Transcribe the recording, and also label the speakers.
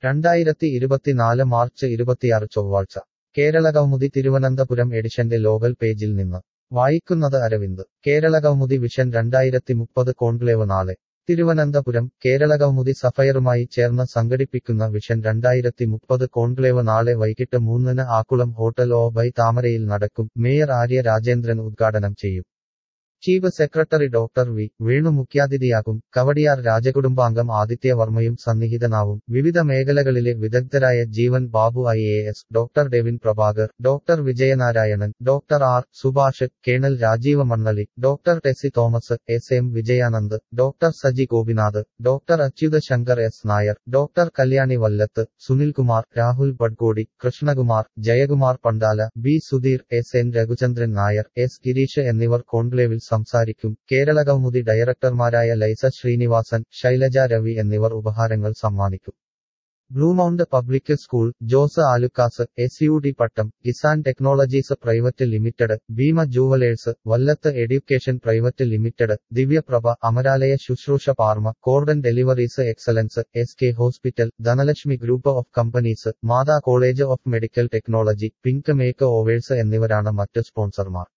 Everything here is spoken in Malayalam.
Speaker 1: രണ്ടായിരത്തി ഇരുപത്തിനാല് മാർച്ച് ഇരുപത്തിയാറ് ചൊവ്വാഴ്ച കേരള കൗമുദി തിരുവനന്തപുരം എഡിഷന്റെ ലോകൽ പേജിൽ നിന്ന് വായിക്കുന്നത് അരവിന്ദ് കേരള കൗമുദി വിഷൻ രണ്ടായിരത്തി മുപ്പത് കോൺക്ലേവ് നാളെ തിരുവനന്തപുരം കേരള കൗമുദി സഫയറുമായി ചേർന്ന് സംഘടിപ്പിക്കുന്ന വിഷൻ രണ്ടായിരത്തി മുപ്പത് കോൺക്ലേവ് നാളെ വൈകിട്ട് മൂന്നിന് ആക്കുളം ഹോട്ടൽ ഓ ബൈ താമരയിൽ നടക്കും മേയർ ആര്യ രാജേന്ദ്രൻ ഉദ്ഘാടനം ചെയ്യും chief secretary doctor V Venu മുഖ്യാതിഥിയാകും കവടിയാർ രാജകുടുംബാംഗം ആദിത്യ വർമ്മയും സന്നിഹിതനാവും വിവിധ മേഖലകളിലെ വിദഗ്ധരായ Jeevan Babu I A S doctor Devin Prabhakar doctor Vijayanarayanan doctor R Subhash colonel Rajeev Mannali doctor Tessy Thomas S M Vijayanand doctor Saji Gopinath doctor Achyutha Shankar S Nair doctor Kalyani Vallath Sunilkumar Rahul Badkodi Krishnakumar Jayakumar Pandala B Sudheer S N Raghuchandran Nair S Girish എന്നിവർ കോൺക്ലേവിൽ സംസാരിക്കും കേരള കൗമുദി ഡയറക്ടർമാരായ ലൈസ ശ്രീനിവാസൻ ശൈലജ രവി എന്നിവർ ഉപഹാരങ്ങൾ സമ്മാനിക്കും Bluemount public school Jos Alukkas S U D Pattom Kisan technologies private limited Bhima jewellers Vallath education private limited Divyaprabha Amaralaya Shushrusha pharma Cordon deliveries excellence S K hospital Dhanalakshmi group of companies Mata college of medical technology pink makeovers എന്നിവരാണ് മറ്റ് സ്പോൺസർമാർ